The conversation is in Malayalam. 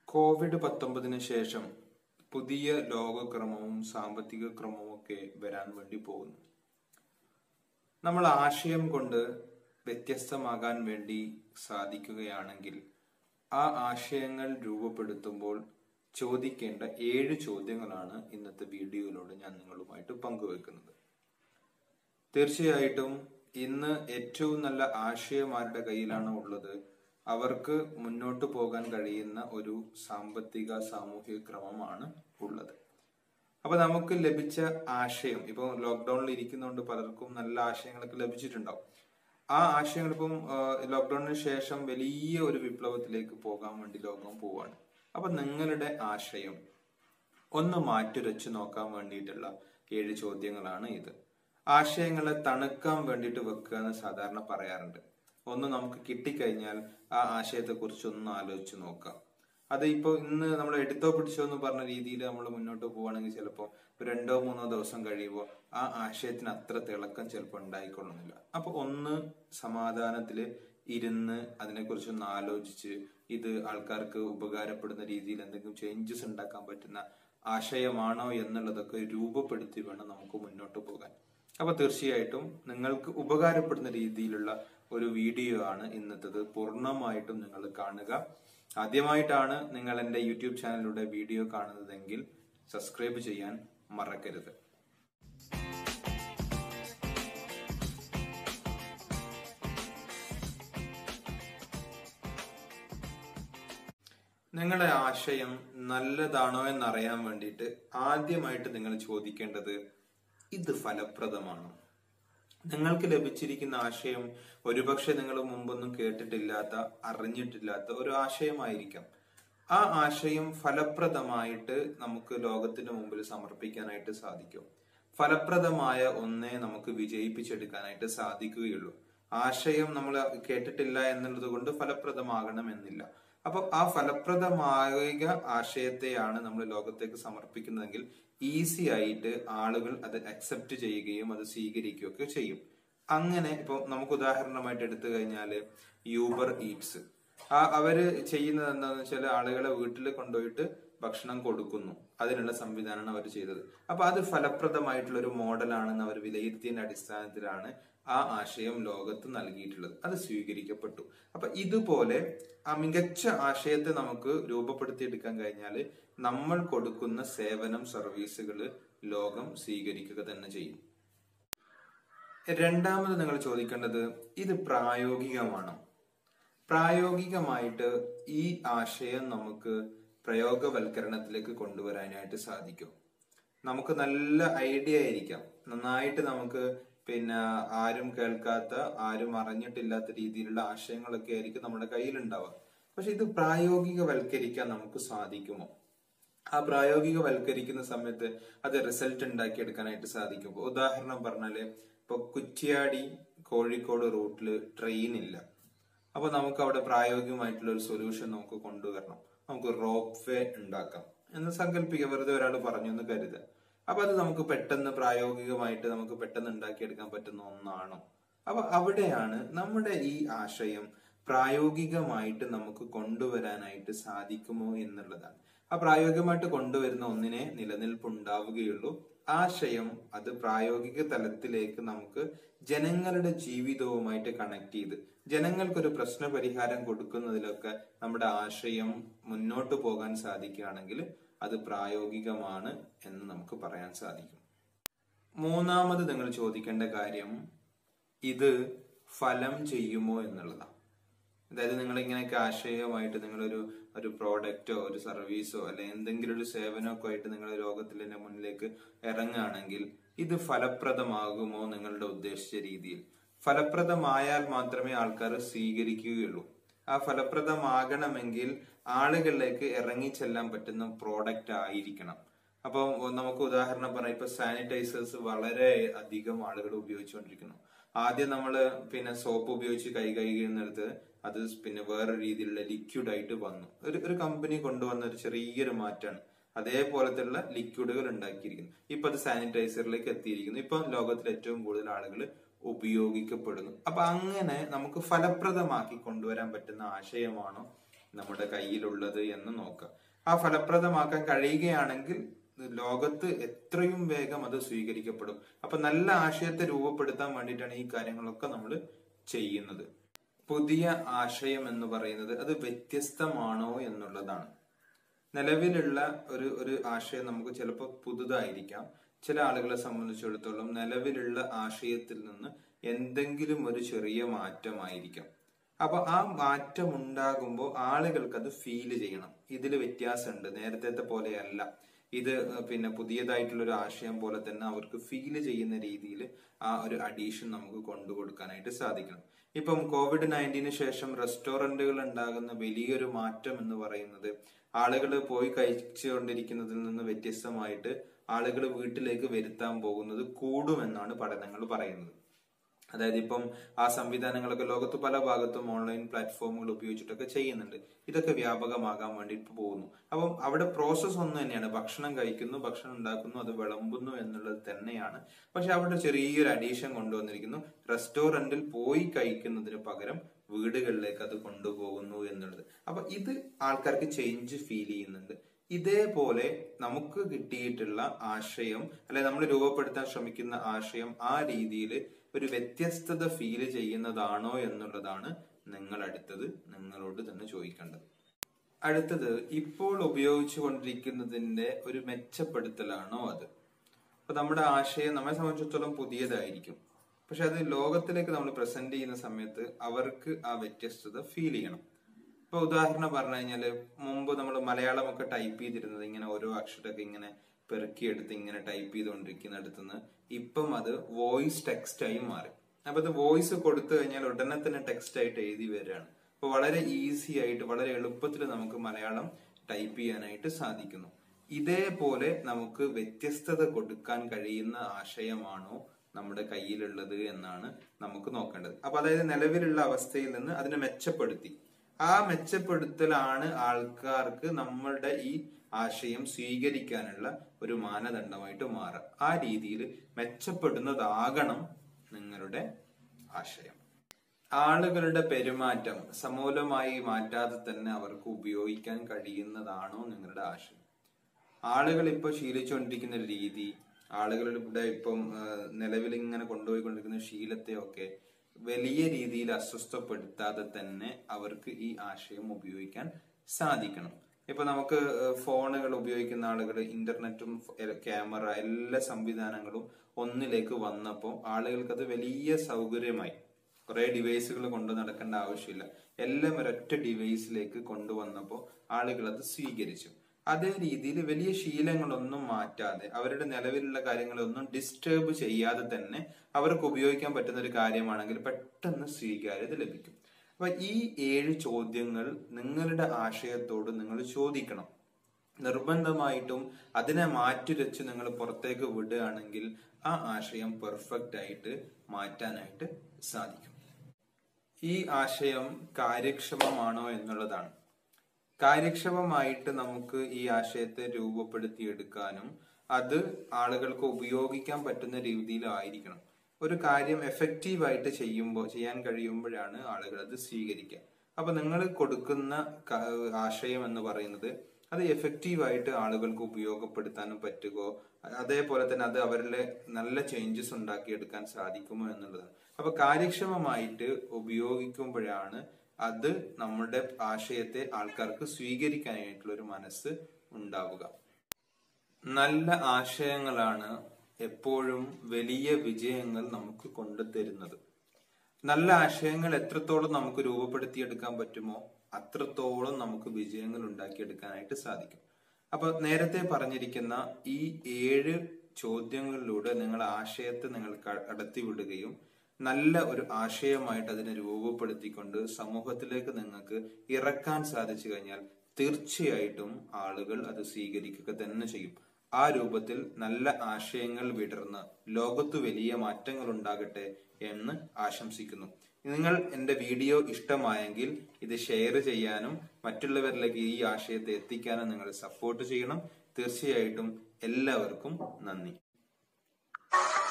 കോവിഡ് പത്തൊമ്പതിന് ശേഷം പുതിയ ലോകക്രമവും സാമ്പത്തിക ക്രമവും ഒക്കെ വരാൻ വേണ്ടി പോകുന്നു നമ്മൾ ആശയം കൊണ്ട് വ്യത്യസ്തമാകാൻ വേണ്ടി സാധിക്കുകയാണെങ്കിൽ ആ ആശയങ്ങൾ രൂപപ്പെടുത്തുമ്പോൾ ചോദിക്കേണ്ട ഏഴ് ചോദ്യങ്ങളാണ് ഇന്നത്തെ വീഡിയോയിലൂടെ ഞാൻ നിങ്ങളുമായിട്ട് പങ്കുവെക്കുന്നത് തീർച്ചയായിട്ടും ഇന്ന് ഏറ്റവും നല്ല ആശയം ആരുടെ കയ്യിലാണ് ഉള്ളത് അവർക്ക് മുന്നോട്ട് പോകാൻ കഴിയുന്ന ഒരു സാമ്പത്തിക സാമൂഹിക ക്രമമാണ് ഉള്ളത് അപ്പൊ നമുക്ക് ലഭിച്ച ആശയം ഇപ്പൊ ലോക്ക്ഡൌണിൽ ഇരിക്കുന്നതുകൊണ്ട് പലർക്കും നല്ല ആശയങ്ങളൊക്കെ ലഭിച്ചിട്ടുണ്ടാവും ആ ആശയങ്ങൾ ഇപ്പം ലോക്ക്ഡൌണിന് ശേഷം വലിയ ഒരു വിപ്ലവത്തിലേക്ക് പോകാൻ വേണ്ടി ലോകം പോവാണ് അപ്പൊ നിങ്ങളുടെ ആശയം ഒന്ന് മാറ്റുരച്ചു നോക്കാൻ വേണ്ടിയിട്ടുള്ള ഏഴ് ചോദ്യങ്ങളാണ് ഇത് ആശയങ്ങളെ തണുക്കാൻ വേണ്ടിയിട്ട് വെക്കുക എന്ന് സാധാരണ പറയാറുണ്ട് ഒന്ന് നമുക്ക് കിട്ടിക്കഴിഞ്ഞാൽ ആ ആശയത്തെ കുറിച്ച് ഒന്ന് ആലോചിച്ച് നോക്കാം അത് ഇപ്പോൾ ഇന്ന് നമ്മൾ എടുത്തോ പിടിച്ചോ എന്ന് പറഞ്ഞ രീതിയിൽ നമ്മൾ മുന്നോട്ട് പോവുകയാണെങ്കിൽ ചിലപ്പോൾ രണ്ടോ മൂന്നോ ദിവസം കഴിയുമ്പോൾ ആ ആശയത്തിന് അത്ര തിളക്കം ചിലപ്പോൾ ഉണ്ടായിക്കൊള്ളുന്നില്ല അപ്പൊ ഒന്ന് സമാധാനത്തിൽ ഇരുന്ന് അതിനെക്കുറിച്ച് ഒന്ന് ആലോചിച്ച് ഇത് ആൾക്കാർക്ക് ഉപകാരപ്പെടുന്ന രീതിയിൽ എന്തെങ്കിലും ചേഞ്ചസ് ഉണ്ടാക്കാൻ പറ്റുന്ന ആശയമാണോ എന്നുള്ളതൊക്കെ രൂപപ്പെടുത്തി വേണം നമുക്ക് മുന്നോട്ട് പോകാൻ അപ്പൊ തീർച്ചയായിട്ടും നിങ്ങൾക്ക് ഉപകാരപ്പെടുന്ന രീതിയിലുള്ള ഒരു വീഡിയോ ആണ് ഇന്നത്തത് പൂർണ്ണമായിട്ടും നിങ്ങൾ കാണുക ആദ്യമായിട്ടാണ് നിങ്ങൾ എൻ്റെ യൂട്യൂബ് ചാനലിലൂടെ വീഡിയോ കാണുന്നതെങ്കിൽ സബ്സ്ക്രൈബ് ചെയ്യാൻ മറക്കരുത് നിങ്ങളുടെ ആശയം നല്ലതാണോ എന്നറിയാൻ വേണ്ടിയിട്ട് ആദ്യമായിട്ട് നിങ്ങൾ ചോദിക്കേണ്ടത് ഇത് ഫലപ്രദമാണോ നിങ്ങൾക്ക് ലഭിച്ചിരിക്കുന്ന ആശയം ഒരുപക്ഷെ നിങ്ങൾ മുമ്പൊന്നും കേട്ടിട്ടില്ലാത്ത അറിഞ്ഞിട്ടില്ലാത്ത ഒരു ആശയമായിരിക്കാം ആ ആശയം ഫലപ്രദമായിട്ട് നമുക്ക് ലോകത്തിന്റെ മുമ്പിൽ സമർപ്പിക്കാനായിട്ട് സാധിക്കും ഫലപ്രദമായ ഒന്നേ നമുക്ക് വിജയിപ്പിച്ചെടുക്കാനായിട്ട് സാധിക്കുകയുള്ളൂ ആശയം നമ്മൾ കേട്ടിട്ടില്ല എന്നുള്ളത് കൊണ്ട് ഫലപ്രദമാകണം എന്നില്ല അപ്പൊ ആ ഫലപ്രദമായ ആശയത്തെയാണ് നമ്മൾ ലോകത്തേക്ക് സമർപ്പിക്കുന്നതെങ്കിൽ ഈസി ആയിട്ട് ആളുകൾ അത് അക്സെപ്റ്റ് ചെയ്യുകയും അത് സ്വീകരിക്കുകയും ഒക്കെ ചെയ്യും അങ്ങനെ ഇപ്പൊ നമുക്ക് ഉദാഹരണമായിട്ട് എടുത്തു കഴിഞ്ഞാല് യൂബർ ഈറ്റ്സ് ആ അവര് ചെയ്യുന്നത് എന്താണെന്ന് വെച്ചാൽ ആളുകളെ വീട്ടിൽ കൊണ്ടുപോയിട്ട് ഭക്ഷണം കൊടുക്കുന്നു അതിനുള്ള സംവിധാനമാണ് അവർ ചെയ്തത് അപ്പൊ അത് ഫലപ്രദമായിട്ടുള്ള ഒരു മോഡലാണെന്ന് അവർ വിലയിരുത്തിയതിന്റെ അടിസ്ഥാനത്തിലാണ് ആ ആശയം ലോകത്ത് നൽകിയിട്ടുള്ളത് അത് സ്വീകരിക്കപ്പെട്ടു അപ്പൊ ഇതുപോലെ ആ മികച്ച ആശയത്തെ നമുക്ക് രൂപപ്പെടുത്തിയെടുക്കാൻ കഴിഞ്ഞാൽ നമ്മൾ കൊടുക്കുന്ന സേവനം സർവീസുകൾ ലോകം സ്വീകരിക്കുക തന്നെ ചെയ്യും രണ്ടാമത് നിങ്ങൾ ചോദിക്കേണ്ടത് ഇത് പ്രായോഗികമാണോ പ്രായോഗികമായിട്ട് ഈ ആശയം നമുക്ക് പ്രയോഗവൽക്കരണത്തിലേക്ക് കൊണ്ടുവരാനായിട്ട് സാധിക്കും നമുക്ക് നല്ല ഐഡിയ ആയിരിക്കാം നന്നായിട്ട് നമുക്ക് പിന്നെ ആരും കേൾക്കാത്ത ആരും അറിഞ്ഞിട്ടില്ലാത്ത രീതിയിലുള്ള ആശയങ്ങളൊക്കെ ആയിരിക്കും നമ്മുടെ കയ്യിലുണ്ടാവുക പക്ഷെ ഇത് പ്രായോഗികവൽക്കരിക്കാൻ നമുക്ക് സാധിക്കുമോ ആ പ്രായോഗികവൽക്കരിക്കുന്ന സമയത്ത് അത് റിസൾട്ട് ഉണ്ടാക്കിയെടുക്കാനായിട്ട് സാധിക്കും ഉദാഹരണം പറഞ്ഞാല് ഇപ്പൊ കുറ്റ്യാടി കോഴിക്കോട് റൂട്ടിൽ ട്രെയിൻ ഇല്ല അപ്പൊ നമുക്ക് അവിടെ പ്രായോഗികമായിട്ടുള്ള ഒരു സൊല്യൂഷൻ നമുക്ക് കൊണ്ടുവരണം നമുക്ക് റോപ്പ് വേ ഉണ്ടാക്കാം എന്ന് സങ്കല്പിക്കുക വെറുതെ ഒരാൾ പറഞ്ഞു എന്ന് കരുതുക അപ്പൊ അത് നമുക്ക് പെട്ടെന്ന് പ്രായോഗികമായിട്ട് നമുക്ക് പെട്ടെന്ന് ഉണ്ടാക്കിയെടുക്കാൻ പറ്റുന്ന ഒന്നാണോ അപ്പൊ അവിടെയാണ് നമ്മുടെ ഈ ആശയം പ്രായോഗികമായിട്ട് നമുക്ക് കൊണ്ടുവരാനായിട്ട് സാധിക്കുമോ എന്നുള്ളതാണ് ആ പ്രായോഗികമായിട്ട് കൊണ്ടുവരുന്ന ഒന്നിനെ നിലനിൽപ്പുണ്ടാവുകയുള്ളൂ ആശയം അത് പ്രായോഗിക തലത്തിലേക്ക് നമുക്ക് ജനങ്ങളുടെ ജീവിതവുമായിട്ട് കണക്ട് ചെയ്ത് ജനങ്ങൾക്കൊരു പ്രശ്ന പരിഹാരം കൊടുക്കുന്നതിലൊക്കെ നമ്മുടെ ആശയം മുന്നോട്ട് പോകാൻ സാധിക്കുകയാണെങ്കിൽ അത് പ്രായോഗികമാണ് എന്ന് നമുക്ക് പറയാൻ സാധിക്കും മൂന്നാമത് നിങ്ങൾ ചോദിക്കേണ്ട കാര്യം ഇത് ഫലം ചെയ്യുമോ എന്നുള്ളതാണ് അതായത് നിങ്ങൾ ഇങ്ങനെയൊക്കെ ആശയമായിട്ട് നിങ്ങളൊരു ഒരു പ്രോഡക്റ്റോ ഒരു സർവീസോ അല്ലെ എന്തെങ്കിലും ഒരു സേവനമൊക്കെ ആയിട്ട് നിങ്ങൾ ലോകത്തിന്റെ മുന്നിലേക്ക് ഇറങ്ങുകയാണെങ്കിൽ ഇത് ഫലപ്രദമാകുമോ നിങ്ങളുടെ ഉദ്ദേശിച്ച രീതിയിൽ ഫലപ്രദമായാൽ മാത്രമേ ആൾക്കാർ സ്വീകരിക്കുകയുള്ളൂ ആ ഫലപ്രദമാകണമെങ്കിൽ ആളുകളിലേക്ക് ഇറങ്ങി ചെല്ലാൻ പറ്റുന്ന പ്രോഡക്റ്റ് ആയിരിക്കണം അപ്പോൾ നമുക്ക് ഉദാഹരണം പറയാം ഇപ്പൊ സാനിറ്റൈസേഴ്സ് വളരെ അധികം ആളുകൾ ഉപയോഗിച്ചുകൊണ്ടിരിക്കുന്നു ആദ്യം നമ്മൾ പിന്നെ സോപ്പ് ഉപയോഗിച്ച് കൈ കഴുകുന്നിടത്ത് അത് പിന്നെ വേറെ രീതിയിലുള്ള ലിക്വിഡ് ആയിട്ട് വന്നു ഒരു ഒരു കമ്പനി കൊണ്ടുവന്ന ഒരു ചെറിയൊരു മാറ്റാണ് അതേപോലത്തുള്ള ലിക്വിഡുകൾ ഉണ്ടാക്കിയിരിക്കുന്നു ഇപ്പൊ അത് സാനിറ്റൈസറിലേക്ക് എത്തിയിരിക്കുന്നു ഇപ്പൊ ലോകത്തിൽ ഏറ്റവും കൂടുതൽ ആളുകൾ ഉപയോഗിക്കപ്പെടുന്നു അപ്പൊ അങ്ങനെ നമുക്ക് ഫലപ്രദമാക്കി കൊണ്ടുവരാൻ പറ്റുന്ന ആശയമാണോ നമ്മുടെ കയ്യിലുള്ളത് എന്ന് നോക്കുക ആ ഫലപ്രദമാക്കാൻ കഴിയുകയാണെങ്കിൽ ലോകത്ത് എത്രയും വേഗം അത് സ്വീകരിക്കപ്പെടും അപ്പൊ നല്ല ആശയത്തെ രൂപപ്പെടുത്താൻ വേണ്ടിയിട്ടാണ് ഈ കാര്യങ്ങളൊക്കെ നമ്മൾ ചെയ്യുന്നത് പുതിയ ആശയം എന്ന് പറയുന്നത് അത് വ്യത്യസ്തമാണോ എന്നുള്ളതാണ് നിലവിലുള്ള ഒരു ഒരു ആശയം നമുക്ക് ചിലപ്പോൾ പുതുതായിരിക്കാം ചില ആളുകളെ സംബന്ധിച്ചിടത്തോളം നിലവിലുള്ള ആശയത്തിൽ നിന്ന് എന്തെങ്കിലും ഒരു ചെറിയ മാറ്റമായിരിക്കാം അപ്പൊ ആ മാറ്റം ഉണ്ടാകുമ്പോൾ ആളുകൾക്ക് അത് ഫീൽ ചെയ്യണം ഇതിൽ വ്യത്യാസമുണ്ട് നേരത്തെ പോലെയല്ല ഇത് പിന്നെ പുതിയതായിട്ടുള്ള ഒരു ആശയം പോലെ തന്നെ അവർക്ക് ഫീൽ ചെയ്യുന്ന രീതിയിൽ ആ ഒരു അഡീഷൻ നമുക്ക് കൊണ്ടു കൊടുക്കാനായിട്ട് സാധിക്കണം ഇപ്പം കോവിഡ് നയൻറ്റീന് ശേഷം റെസ്റ്റോറന്റുകൾ ഉണ്ടാകുന്ന വലിയൊരു മാറ്റം എന്ന് പറയുന്നത് ആളുകൾ പോയി കഴിച്ചുകൊണ്ടിരിക്കുന്നതിൽ നിന്ന് വ്യത്യസ്തമായിട്ട് ആളുകൾ വീട്ടിലേക്ക് വരുത്താൻ പോകുന്നത് കൂടുമെന്നാണ് പഠനങ്ങൾ പറയുന്നത് അതായത് ഇപ്പം ആ സംവിധാനങ്ങളൊക്കെ ലോകത്ത് പല ഭാഗത്തും ഓൺലൈൻ പ്ലാറ്റ്ഫോമുകൾ ഉപയോഗിച്ചിട്ടൊക്കെ ചെയ്യുന്നുണ്ട് ഇതൊക്കെ വ്യാപകമാകാൻ വേണ്ടി ഇപ്പൊ പോകുന്നു അപ്പം അവിടെ പ്രോസസ്സ് ഒന്ന് തന്നെയാണ് ഭക്ഷണം കഴിക്കുന്നു ഭക്ഷണം ഉണ്ടാക്കുന്നു അത് വിളമ്പുന്നു എന്നുള്ളത് തന്നെയാണ് പക്ഷെ അവിടെ ചെറിയൊരു അഡീഷൻ കൊണ്ടുവന്നിരിക്കുന്നു റെസ്റ്റോറന്റിൽ പോയി കഴിക്കുന്നതിന് പകരം വീടുകളിലേക്ക് അത് കൊണ്ടുപോകുന്നു എന്നുള്ളത് അപ്പൊ ഇത് ആൾക്കാർക്ക് ചേഞ്ച് ഫീൽ ചെയ്യുന്നുണ്ട് ഇതേപോലെ നമുക്ക് കിട്ടിയിട്ടുള്ള ആശയം അല്ലെ നമ്മൾ രൂപപ്പെടുത്താൻ ശ്രമിക്കുന്ന ആശയം ആ രീതിയിൽ ഒരു വ്യത്യസ്തത ഫീൽ ചെയ്യുന്നതാണോ എന്നുള്ളതാണ് നിങ്ങൾ അടുത്തത് നിങ്ങളോട് തന്നെ ചോദിക്കേണ്ടത് അടുത്തത് ഇപ്പോൾ ഉപയോഗിച്ചു കൊണ്ടിരിക്കുന്നതിന്റെ ഒരു മെച്ചപ്പെടുത്തലാണോ അത് അപ്പൊ നമ്മുടെ ആശയം നമ്മെ സംബന്ധിച്ചിടത്തോളം പുതിയതായിരിക്കും പക്ഷെ അത് ലോകത്തിലേക്ക് നമ്മൾ പ്രസന്റ് ചെയ്യുന്ന സമയത്ത് അവർക്ക് ആ വ്യത്യസ്തത ഫീൽ ചെയ്യണം ഇപ്പൊ ഉദാഹരണം പറഞ്ഞു കഴിഞ്ഞാല് മുമ്പ് നമ്മൾ മലയാളമൊക്കെ ടൈപ്പ് ചെയ്തിരുന്നത് ഇങ്ങനെ ഓരോ അക്ഷരമൊക്കെ ഇങ്ങനെ പെറുക്കിയെടുത്ത് ഇങ്ങനെ ടൈപ്പ് ചെയ്തുകൊണ്ടിരിക്കുന്നിടത്തുനിന്ന് ഇപ്പം അത് വോയിസ് ടെക്സ്റ്റ് ആയി മാറി അപ്പൊ അത് വോയിസ് കൊടുത്തു കഴിഞ്ഞാൽ ഉടനെ തന്നെ ടെക്സ്റ്റ് ആയിട്ട് എഴുതി വരികയാണ് അപ്പൊ വളരെ ഈസി ആയിട്ട് വളരെ എളുപ്പത്തിൽ നമുക്ക് മലയാളം ടൈപ്പ് ചെയ്യാനായിട്ട് സാധിക്കുന്നു ഇതേപോലെ നമുക്ക് വ്യത്യസ്തത കൊടുക്കാൻ കഴിയുന്ന ആശയമാണോ നമ്മുടെ കയ്യിലുള്ളത് എന്നാണ് നമുക്ക് നോക്കേണ്ടത് അപ്പൊ അതായത് നിലവിലുള്ള അവസ്ഥയിൽ നിന്ന് അതിനെ മെച്ചപ്പെടുത്തി ആ മെച്ചപ്പെടുത്തലാണ് ആൾക്കാർക്ക് നമ്മളുടെ ഈ ആശയം സ്വീകരിക്കാനുള്ള ഒരു മാനദണ്ഡമായിട്ട് മാറുക ആ രീതിയിൽ മെച്ചപ്പെടുന്നതാകണം നിങ്ങളുടെ ആശയം ആളുകളുടെ പെരുമാറ്റം സമൂലമായി മാറ്റാതെ തന്നെ അവർക്ക് ഉപയോഗിക്കാൻ കഴിയുന്നതാണോ നിങ്ങളുടെ ആശയം ആളുകൾ ഇപ്പോൾ ശീലിച്ചുകൊണ്ടിരിക്കുന്ന ഒരു രീതി ആളുകളുടെ ഇപ്പം നിലവിൽ ഇങ്ങനെ കൊണ്ടുപോയിക്കൊണ്ടിരിക്കുന്ന ശീലത്തെയൊക്കെ വലിയ രീതിയിൽ അസ്വസ്ഥപ്പെടുത്താതെ തന്നെ അവർക്ക് ഈ ആശയം ഉപയോഗിക്കാൻ സാധിക്കണം ഇപ്പൊ നമുക്ക് ഫോണുകൾ ഉപയോഗിക്കുന്ന ആളുകൾ ഇന്റർനെറ്റും ക്യാമറ എല്ലാ സംവിധാനങ്ങളും ഒന്നിലേക്ക് വന്നപ്പോൾ ആളുകൾക്ക് അത് വലിയ സൗകര്യമായി കുറെ ഡിവൈസുകൾ കൊണ്ടു നടക്കേണ്ട ആവശ്യമില്ല എല്ലാം ഒരൊറ്റ ഡിവൈസിലേക്ക് കൊണ്ടുവന്നപ്പോൾ ആളുകൾ അത് സ്വീകരിച്ചു അതേ രീതിയിൽ വലിയ ശീലങ്ങളൊന്നും മാറ്റാതെ അവരുടെ നിലവിലുള്ള കാര്യങ്ങളൊന്നും ഡിസ്റ്റർബ് ചെയ്യാതെ തന്നെ അവർക്ക് ഉപയോഗിക്കാൻ പറ്റുന്ന ഒരു കാര്യമാണെങ്കിൽ പെട്ടെന്ന് സ്വീകാര്യത ലഭിക്കും അപ്പൊ ഈ ഏഴ് ചോദ്യങ്ങൾ നിങ്ങളുടെ ആശയത്തോട് നിങ്ങൾ ചോദിക്കണം നിർബന്ധമായിട്ടും അതിനെ മാറ്റിരച്ച് നിങ്ങൾ പുറത്തേക്ക് വിടുകയാണെങ്കിൽ ആ ആശയം പെർഫെക്റ്റ് ആയിട്ട് മാറ്റാനായിട്ട് സാധിക്കും ഈ ആശയം കാര്യക്ഷമമാണോ എന്നുള്ളതാണ് കാര്യക്ഷമമായിട്ട് നമുക്ക് ഈ ആശയത്തെ രൂപപ്പെടുത്തിയെടുക്കാനും അത് ആളുകൾക്ക് ഉപയോഗിക്കാൻ പറ്റുന്ന രീതിയിലായിരിക്കണം ഒരു കാര്യം എഫക്റ്റീവ് ആയിട്ട് ചെയ്യുമ്പോൾ ചെയ്യാൻ കഴിയുമ്പോഴാണ് ആളുകൾ അത് സ്വീകരിക്കുക അപ്പൊ നിങ്ങൾ കൊടുക്കുന്ന ആശയം എന്ന് പറയുന്നത് അത് എഫക്റ്റീവ് ആയിട്ട് ആളുകൾക്ക് ഉപയോഗപ്പെടുത്താനും പറ്റുകയോ അതേപോലെ തന്നെ അത് അവരിലെ നല്ല ചേഞ്ചസ് ഉണ്ടാക്കിയെടുക്കാൻ സാധിക്കുമോ എന്നുള്ളതാണ് അപ്പൊ കാര്യക്ഷമമായിട്ട് ഉപയോഗിക്കുമ്പോഴാണ് അത് നമ്മുടെ ആശയത്തെ ആൾക്കാർക്ക് സ്വീകരിക്കാനായിട്ടുള്ള ഒരു മനസ്സ് ഉണ്ടാവുക നല്ല ആശയങ്ങളാണ് എപ്പോഴും വലിയ വിജയങ്ങൾ നമുക്ക് കൊണ്ടുതരുന്നത് നല്ല ആശയങ്ങൾ എത്രത്തോളം നമുക്ക് രൂപപ്പെടുത്തിയെടുക്കാൻ പറ്റുമോ അത്രത്തോളം നമുക്ക് വിജയങ്ങൾ ഉണ്ടാക്കിയെടുക്കാനായിട്ട് സാധിക്കും അപ്പൊ നേരത്തെ പറഞ്ഞിരിക്കുന്ന ഈ ഏഴ് ചോദ്യങ്ങളിലൂടെ നിങ്ങൾ ആശയത്തെ നിങ്ങൾ കടത്തിവിടുകയും നല്ല ഒരു ആശയമായിട്ട് അതിനെ രൂപപ്പെടുത്തിക്കൊണ്ട് സമൂഹത്തിലേക്ക് നിങ്ങൾക്ക് ഇറക്കാൻ സാധിച്ചു കഴിഞ്ഞാൽ തീർച്ചയായിട്ടും ആളുകൾ അത് സ്വീകരിക്കുക തന്നെ ചെയ്യും ആ രൂപത്തിൽ നല്ല ആശയങ്ങൾ വിടർന്ന് ലോകത്ത് വലിയ മാറ്റങ്ങൾ ഉണ്ടാകട്ടെ എന്ന് ആശംസിക്കുന്നു നിങ്ങൾ എന്റെ വീഡിയോ ഇഷ്ടമായെങ്കിൽ ഇത് ഷെയർ ചെയ്യാനും മറ്റുള്ളവരിലേക്ക് ഈ ആശയത്തെ എത്തിക്കാനും നിങ്ങൾ സപ്പോർട്ട് ചെയ്യണം തീർച്ചയായിട്ടും എല്ലാവർക്കും നന്ദി